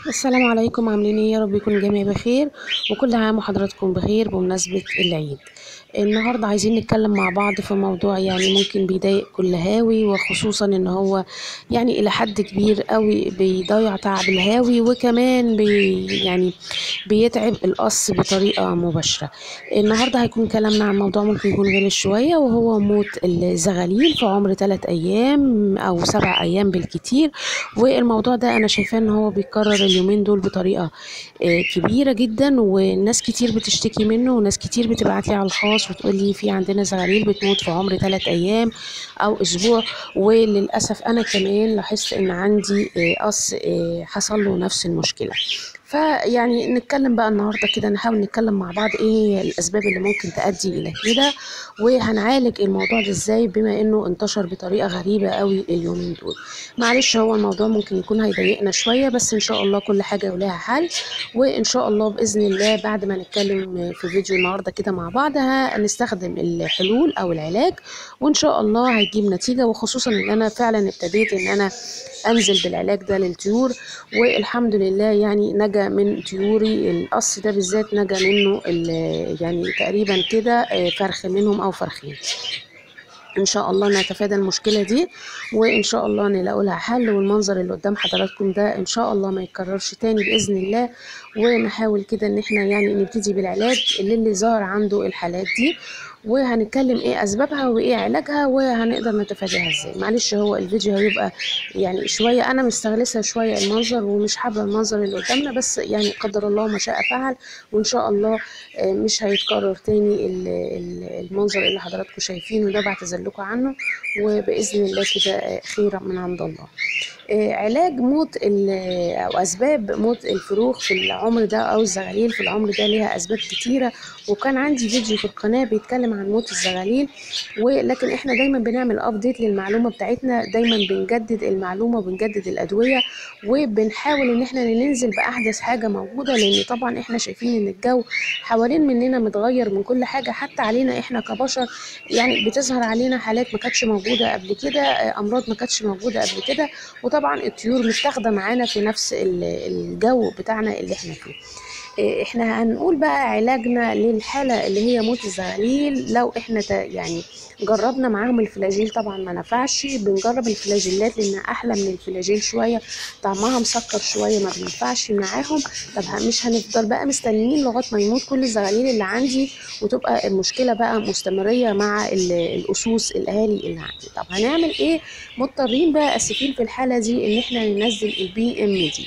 السلام عليكم عاملين ايه يا رب يكون الجميع بخير وكل عام وحضراتكم بخير بمناسبة العيد النهاردة عايزين نتكلم مع بعض في موضوع يعني ممكن بيضايق كل هاوي وخصوصا ان هو يعني الى حد كبير قوي بيضيع تعب الهاوي وكمان بي يعني بيتعب القص بطريقة مباشرة النهاردة هيكون كلامنا عن موضوع ممكن يكون غير شوية وهو موت الزغاليل في عمر 3 ايام او 7 ايام بالكتير والموضوع ده انا شايفاه ان هو بيتكرر اليومين دول بطريقة آه، كبيرة جدا والناس كتير بتشتكي منه وناس كتير بتبعت لي على الخاص وتقول لي في عندنا زغاليل بتموت في عمر 3 ايام او اسبوع وللاسف انا كمان لاحظت ان عندي آه، قص آه، حصل له نفس المشكلة فيعني نتكلم بقى النهارده كده نحاول نتكلم مع بعض ايه هي الاسباب اللي ممكن تؤدي الى كده وهنعالج الموضوع ده ازاي بما انه انتشر بطريقه غريبه قوي اليومين دول معلش هو الموضوع ممكن يكون هيضايقنا شويه بس ان شاء الله كل حاجه ولها حل وان شاء الله باذن الله بعد ما نتكلم في فيديو النهارده كده مع بعض هنستخدم الحلول او العلاج وان شاء الله هيجيب نتيجه وخصوصا ان انا فعلا ابتديت ان انا انزل بالعلاج ده للطيور والحمد لله يعني نجا من طيوري القص ده بالذات نجا منه ال- يعني تقريبا كده آه، فرخ منهم او فرخين ان شاء الله نتفادى المشكله دي وان شاء الله نلاقوا لها حل والمنظر اللي قدام حضراتكم ده ان شاء الله ما يتكررش تاني باذن الله ونحاول كده ان احنا يعني نبتدي بالعلاج اللي اللي ظهر عنده الحالات دي وهنتكلم ايه اسبابها وايه علاجها وهنقدر نتفاداها ازاي معلش هو الفيديو هيبقى يعني شويه انا مستغلسه شويه المنظر ومش حابه المنظر اللي قدامنا بس يعني قدر الله ما شاء فعل وان شاء الله آه، مش هيتكرر تاني ال- ال- المنظر اللي حضراتكم شايفينه ده بعتذر لكم عنه وباذن الله كده آه، خيرا من عند الله آه، علاج موت ال- او اسباب موت الفروخ في العمر ده او الزغاليل في العمر ده ليها اسباب كتيره وكان عندي فيديو في القناه بيتكلم عن موت الزغاليل ولكن احنا دايما بنعمل ابديت للمعلومه بتاعتنا دايما بنجدد المعلومه وبنجدد الادويه وبنحاول ان احنا ننزل باحدث حاجه موجوده لان طبعا احنا شايفين ان الجو حوالين مننا متغير من كل حاجه حتى علينا احنا كبشر يعني بتظهر علينا حالات ما كانتش موجوده قبل كده آه، امراض ما كانتش موجوده قبل كده وطبعا الطيور متاخده معانا في نفس ال- الجو بتاعنا اللي احنا فيه إيه، احنا هنقول بقى علاجنا للحالة اللي هي موت الزغاليل لو احنا تا- يعني جربنا معاهم الفلاجيل طبعا ما نفعش بنجرب الفلاجيلات لانها احلى من الفلاجيل شوية طعمها مسكر شوية ما بينفعش معاهم طب ه- مش هنفضل بقى مستنيين لغاية ما يموت كل الزغاليل اللي عندي وتبقى المشكلة بقى مستمرية مع ال- الاسوس الاهالي اللي عندي طب هنعمل ايه مضطرين بقى اسفين في الحالة دي ان احنا ننزل البي ام دي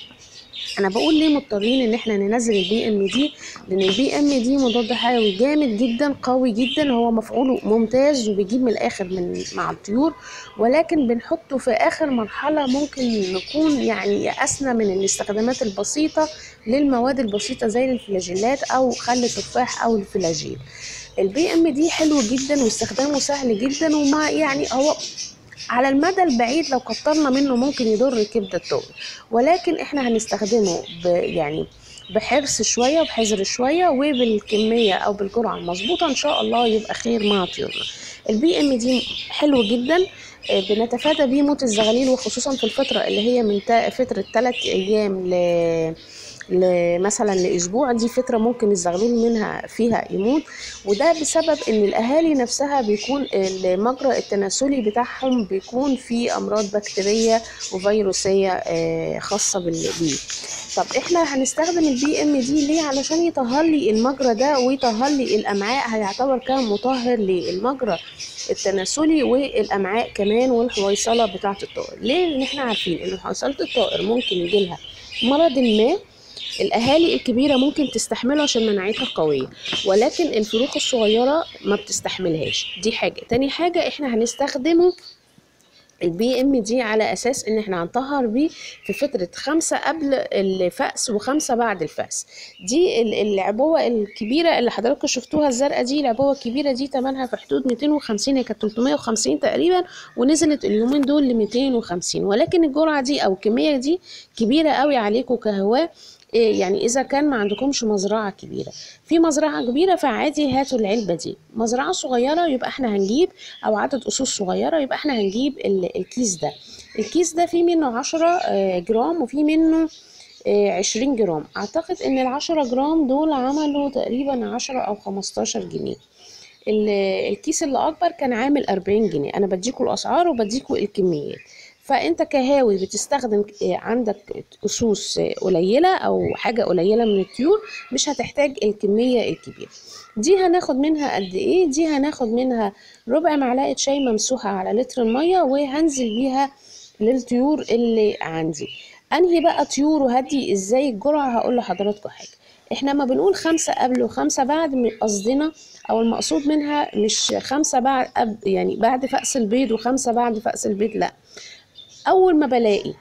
انا بقول ليه مضطرين ان احنا ننزل البي ام دي لان البي ام دي مضاد حيوي جامد جدا قوي جدا هو مفعوله ممتاز وبيجيب من الاخر من مع الطيور ولكن بنحطه في اخر مرحله ممكن نكون يعني يأسنا من الاستخدامات البسيطه للمواد البسيطه زي الفلاجيلات او خل التفاح او الفلاجيل البي ام دي حلو جدا واستخدامه سهل جدا وما يعني هو على المدى البعيد لو كترنا منه ممكن يضر كبد الطائر ولكن احنا هنستخدمه ب يعني بحرص شويه وبحذر شويه وبالكميه او بالجرعه المظبوطه ان شاء الله يبقى خير مع طيورنا البي ام دي حلو جدا آه، بنتفادى بيه موت الزغاليل وخصوصا في الفتره اللي هي من تا- فتره 3 ايام ل ل- مثلا لاسبوع دي فتره ممكن الزغلول منها فيها يموت وده بسبب ان الاهالي نفسها بيكون المجرى التناسلي بتاعهم بيكون فيه امراض بكتيريه وفيروسيه آه، خاصه بال- بيه طب احنا هنستخدم البي ام دي ليه علشان يطهر لي المجرى ده ويطهر لي الامعاء هيعتبر كان مطهر للمجرى التناسلي والامعاء كمان والحويصله بتاعه الطائر ليه لان احنا عارفين ان حويصله الطائر ممكن يجيلها مرض ما الاهالي الكبيره ممكن تستحمله عشان مناعتها قويه ولكن الفروخ الصغيره ما بتستحملهاش دي حاجه تاني حاجه احنا هنستخدمه البي ام دي على اساس ان احنا هنطهر بيه في فتره خمسه قبل الفأس وخمسه بعد الفأس دي ال- العبوه الكبيره اللي حضراتكم شفتوها الزرقاء دي العبوه الكبيره دي تمنها في حدود 250 هي كانت 350 تقريبا ونزلت اليومين دول ل 250 ولكن الجرعه دي او الكميه دي كبيره قوي عليكم كهواه إيه يعني اذا كان ما عندكمش مزرعه كبيره في مزرعه كبيره فعادي هاتوا العلبه دي مزرعه صغيره يبقى احنا هنجيب او عدد اسس صغيره يبقى احنا هنجيب ال- الكيس ده الكيس ده فيه منه 10 آه، جرام وفيه منه عشرين جرام اعتقد ان العشرة جرام دول عملوا تقريبا عشرة او خمستاشر جنيه ال- الكيس اللي اكبر كان عامل 40 جنيه انا بديكوا الاسعار وبديكوا الكميات فانت كهاوي بتستخدم آه، عندك اسوس آه، قليله او حاجه قليله من الطيور مش هتحتاج الكميه الكبيره دي هناخد منها قد ايه دي هناخد منها ربع معلقه شاي ممسوحه على لتر الميه وهنزل بيها للطيور اللي عندي انهي بقى طيور وهدي ازاي الجرعه هقول لحضراتكم حاجه احنا ما بنقول خمسة قبل وخمسة بعد من قصدنا او المقصود منها مش خمسة بعد قبل يعني بعد فأس البيض وخمسة بعد فأس البيض لا اول ما بلاقي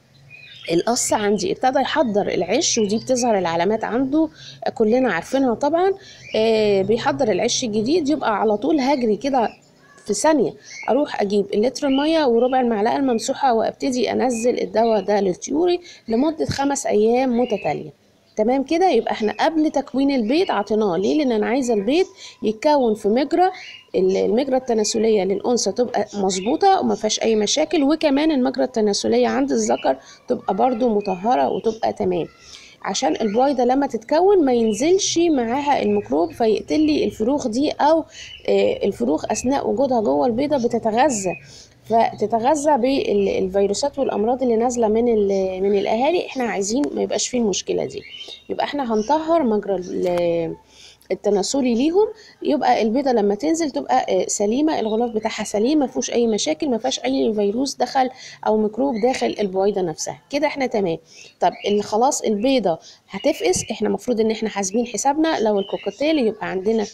القص عندي ابتدى يحضر العش ودي بتظهر العلامات عنده كلنا عارفينها طبعا آه بيحضر العش الجديد يبقى على طول هجري كده في ثانية أروح أجيب اللتر المية وربع المعلقة الممسوحة وأبتدي أنزل الدواء ده لطيوري لمدة خمس أيام متتالية تمام كده يبقى احنا قبل تكوين البيض عطيناه ليه لان انا عايزه البيض يتكون في مجرى ال- المجرى التناسليه للانثى تبقى مظبوطه وما فيهاش اي مشاكل وكمان المجرى التناسليه عند الذكر تبقى برضو مطهره وتبقى تمام عشان البويضه لما تتكون ما ينزلش معاها الميكروب فيقتل لي الفروخ دي او آه، الفروخ اثناء وجودها جوه البيضه بتتغذى فتتغذى بالفيروسات والامراض اللي نازله من ال- من الاهالي احنا عايزين ما يبقاش فيه المشكله دي يبقى احنا هنطهر مجرى ال- التناسلي ليهم يبقى البيضه لما تنزل تبقى آه، سليمه الغلاف بتاعها سليم ما فيهوش اي مشاكل ما فيهاش اي فيروس دخل او ميكروب داخل البويضه نفسها كده احنا تمام طب اللي خلاص البيضه هتفقس احنا المفروض ان احنا حاسبين حسابنا لو الكوكتيل يبقى عندنا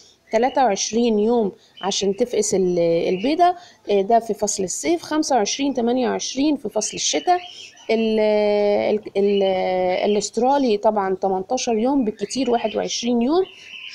23 يوم عشان تفقس ال- البيضة آه، ده في فصل الصيف 25 28 في فصل الشتاء ال- ال- ال- الاسترالي طبعا 18 يوم بالكتير 21 يوم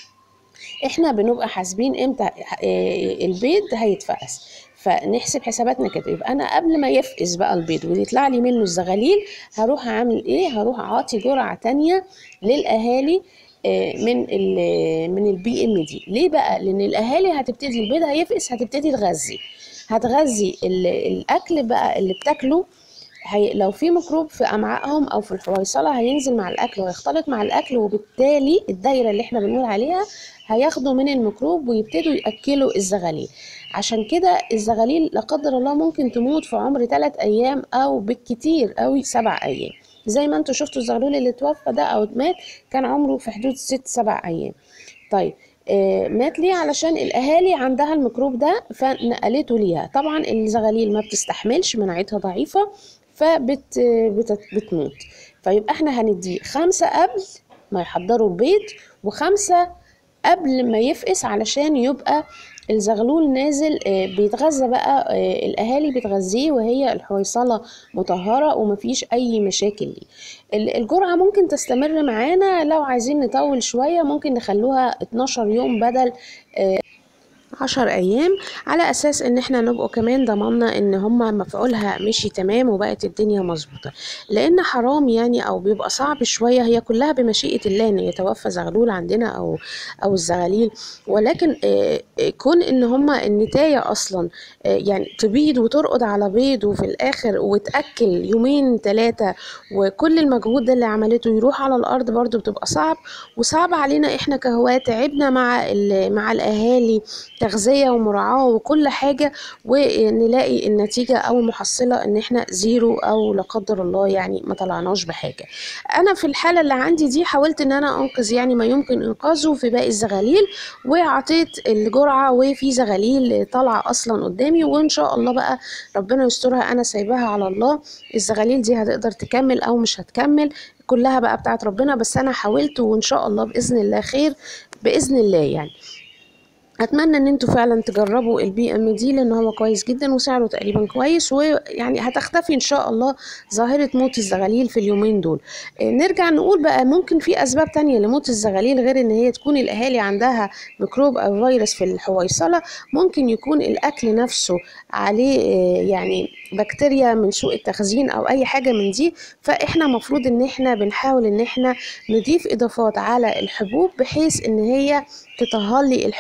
احنا بنبقى حاسبين امتى آه، البيض هيتفقس فنحسب حساباتنا كده يبقى انا قبل ما يفقس بقى البيض ويطلع لي منه الزغاليل هروح اعمل ايه هروح اعطي جرعه تانية للاهالي آه، من ال من البي ام دي ليه بقى لان الاهالي هتبتدي البيض هيفقس هتبتدي تغذي هتغذي ال- الاكل بقى اللي بتاكله هي لو في ميكروب في امعائهم او في الحويصله هينزل مع الاكل ويختلط مع الاكل وبالتالي الدايره اللي احنا بنقول عليها هياخدوا من الميكروب ويبتدوا ياكلوا الزغاليل عشان كده الزغاليل لا قدر الله ممكن تموت في عمر 3 ايام او بالكتير قوي 7 ايام زي ما انتوا شفتوا الزغلول اللي توفى ده او مات كان عمره في حدود 6 7 ايام طيب آه، مات ليه علشان الاهالي عندها الميكروب ده فنقلته ليها طبعا الزغاليل ما بتستحملش مناعتها ضعيفه فبت بت- بتموت فيبقى احنا هنديه خمسة قبل ما يحضروا البيض وخمسة قبل ما يفقس علشان يبقى الزغلول نازل آه، بيتغذى بقى آه، الاهالي بتغذيه وهي الحويصله مطهره ومفيش اي مشاكل ليه ال- الجرعه ممكن تستمر معانا لو عايزين نطول شويه ممكن نخلوها 12 يوم بدل عشر أيام على أساس إن إحنا نبقوا كمان ضمننا إن هما مفعولها مشي تمام وبقت الدنيا مظبوطة لأن حرام يعني أو بيبقى صعب شوية هي كلها بمشيئة الله إن يتوفى زغلول عندنا أو أو الزغاليل ولكن آه، آه، كون إن هما النتاية أصلا آه، يعني تبيض وترقد على بيض وفي الآخر وتأكل يومين ثلاثة وكل المجهود ده اللي عملته يروح على الأرض برضو بتبقى صعب وصعب علينا إحنا كهواة تعبنا مع ال- مع الأهالي تغذية ومراعاة وكل حاجة ونلاقي النتيجة أو المحصلة إن إحنا زيرو أو لا قدر الله يعني ما طلعناش بحاجة أنا في الحالة اللي عندي دي حاولت إن أنا أنقذ يعني ما يمكن إنقاذه في باقي الزغاليل وعطيت الجرعة وفي زغاليل طالعة أصلا قدامي وإن شاء الله بقى ربنا يسترها أنا سايباها على الله الزغاليل دي هتقدر تكمل أو مش هتكمل كلها بقى بتاعت ربنا بس أنا حاولت وإن شاء الله بإذن الله خير بإذن الله يعني اتمنى ان انتوا فعلا تجربوا البي ام دي لان هو كويس جدا وسعره تقريبا كويس ويعني هتختفي ان شاء الله ظاهرة موت الزغاليل في اليومين دول آه، نرجع نقول بقى ممكن في اسباب تانية لموت الزغاليل غير ان هي تكون الاهالي عندها ميكروب او فيروس في الحويصلة ممكن يكون الاكل نفسه عليه آه، يعني بكتيريا من سوء التخزين او اي حاجة من دي فاحنا مفروض ان احنا بنحاول ان احنا نضيف اضافات على الحبوب بحيث ان هي تطهر لي الحبوب دي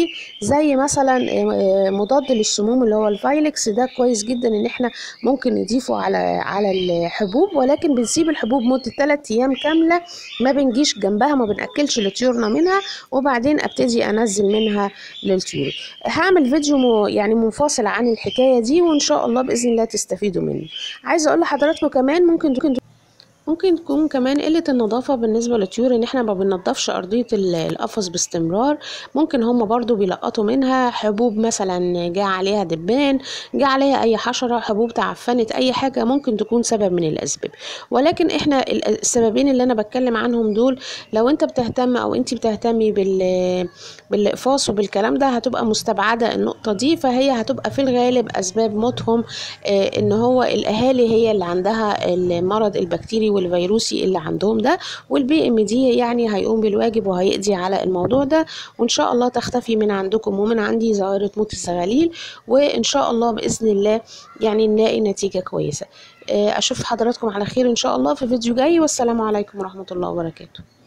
دي زي مثلا آه، مضاد للسموم اللي هو الفايلكس ده كويس جدا ان احنا ممكن نضيفه على على الحبوب ولكن بنسيب الحبوب مده 3 ايام كامله ما بنجيش جنبها ما بناكلش لطيورنا منها وبعدين ابتدي انزل منها للطيور هعمل فيديو مو- يعني منفصل عن الحكايه دي وان شاء الله باذن الله تستفيدوا منه عايزه اقول لحضراتكم كمان ممكن ممكن ممكن تكون كمان قلة النظافة بالنسبة للطيور ان احنا ما بننضفش ارضية ال- القفص باستمرار ممكن هم برضو بيلقطوا منها حبوب مثلا جاء عليها دبان جاء عليها اي حشرة حبوب تعفنت اي حاجة ممكن تكون سبب من الاسباب ولكن احنا ال- السببين اللي انا بتكلم عنهم دول لو انت بتهتم او انت بتهتمي بال بالاقفاص وبالكلام ده هتبقى مستبعدة النقطة دي فهي هتبقى في الغالب اسباب موتهم آه، ان هو الاهالي هي اللي عندها المرض البكتيري والفيروسي اللي عندهم ده والبي ام دي يعني هيقوم بالواجب وهيقضي على الموضوع ده وان شاء الله تختفي من عندكم ومن عندي ظاهرة موت الزغاليل وان شاء الله باذن الله يعني نلاقي نتيجة كويسة آه، اشوف حضراتكم على خير ان شاء الله في فيديو جاي والسلام عليكم ورحمة الله وبركاته